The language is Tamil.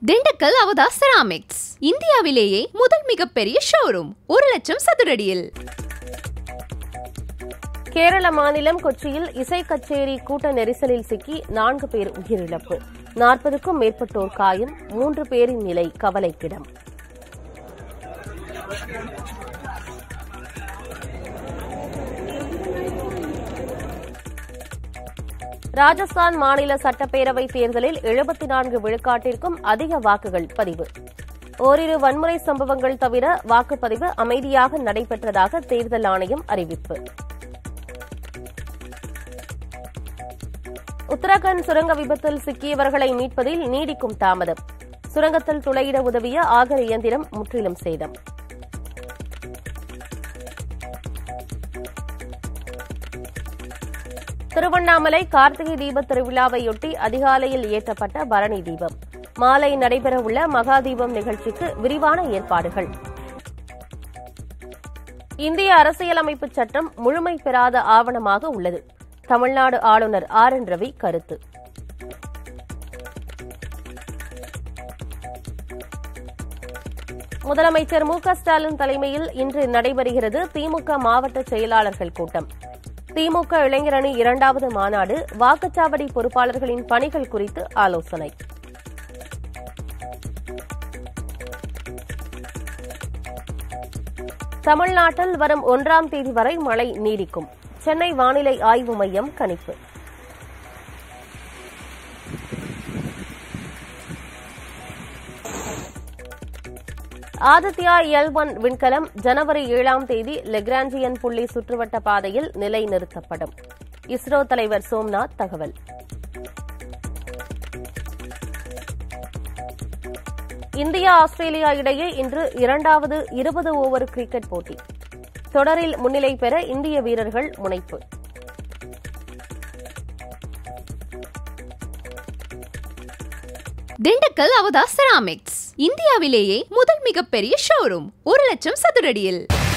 திண்டுக்கல் அவதா செராமிக்ஸ் இந்தியாவிலேயே முதல் மிகப்பெரிய ஷோரூம் ஒரு லட்சம் சதுரடியில் கேரள மாநிலம் கொச்சியில் இசை கச்சேரி கூட்ட நெரிசலில் சிக்கி நான்கு பேர் உயிரிழப்பு நாற்பதுக்கும் மேற்பட்டோர் காயம் மூன்று பேரின் நிலை கவலைக்கிடம் ராஜஸ்தான் மாநில சட்டப்பேரவை தேர்தலில் எழுபத்தி நான்கு விழுக்காட்டிற்கும் அதிக வாக்குகள் பதிவு ஓரிரு வன்முறை சம்பவங்கள் தவிர வாக்குப்பதிவு அமைதியாக நடைபெற்றதாக தேர்தல் ஆணையம் அறிவிப்பு உத்தரகாண்ட் சுரங்க விபத்தில் சிக்கியவர்களை மீட்பதில் நீடிக்கும் தாமதம் சுரங்கத்தில் துளையிட உதவிய ஆகர் இயந்திரம் முற்றிலும் சேதம் திருவண்ணாமலை கார்த்திகை தீப திருவிழாவையொட்டி அதிகாலையில் ஏற்றப்பட்ட பரணி தீபம் மாலை நடைபெறவுள்ள மகா தீபம் நிகழ்ச்சிக்கு விரிவான ஏற்பாடுகள் இந்திய அரசியலமைப்பு சட்டம் முழுமை பெறாத ஆவணமாக உள்ளது தமிழ்நாடு ஆளுநர் ஆர் என் ரவி கருத்து முதலமைச்சர் மு க ஸ்டாலின் தலைமையில் இன்று நடைபெறுகிறது திமுக மாவட்ட செயலாளர்கள் கூட்டம் திமுக இளைஞரணி இரண்டாவது மாநாடு வாக்குச்சாவடி பொறுப்பாளர்களின் பணிகள் குறித்து ஆலோசனை தமிழ்நாட்டில் வரும் ஒன்றாம் தேதி வரை மழை நீடிக்கும் சென்னை வானிலை ஆய்வு மையம் கணிப்பு ஆதித்யா எல் ஒன் விண்கலம் ஜனவரி ஏழாம் தேதி லெக்ராஞ்சியன் புள்ளி சுற்றுவட்ட பாதையில் நிலைநிறுத்தப்படும் இஸ்ரோ தலைவர் சோம்நாத் தகவல் இந்தியா ஆஸ்திரேலியா இடையே இன்று இரண்டாவது இருபது ஓவர் கிரிக்கெட் போட்டி தொடரில் முன்னிலை பெற இந்திய வீரர்கள் முனைப்பு திண்டுக்கல் அவதா செராமிக்ஸ் இந்தியாவிலேயே முதல் மிகப்பெரிய ஷோரூம் ஒரு லட்சம் சதுரடியில்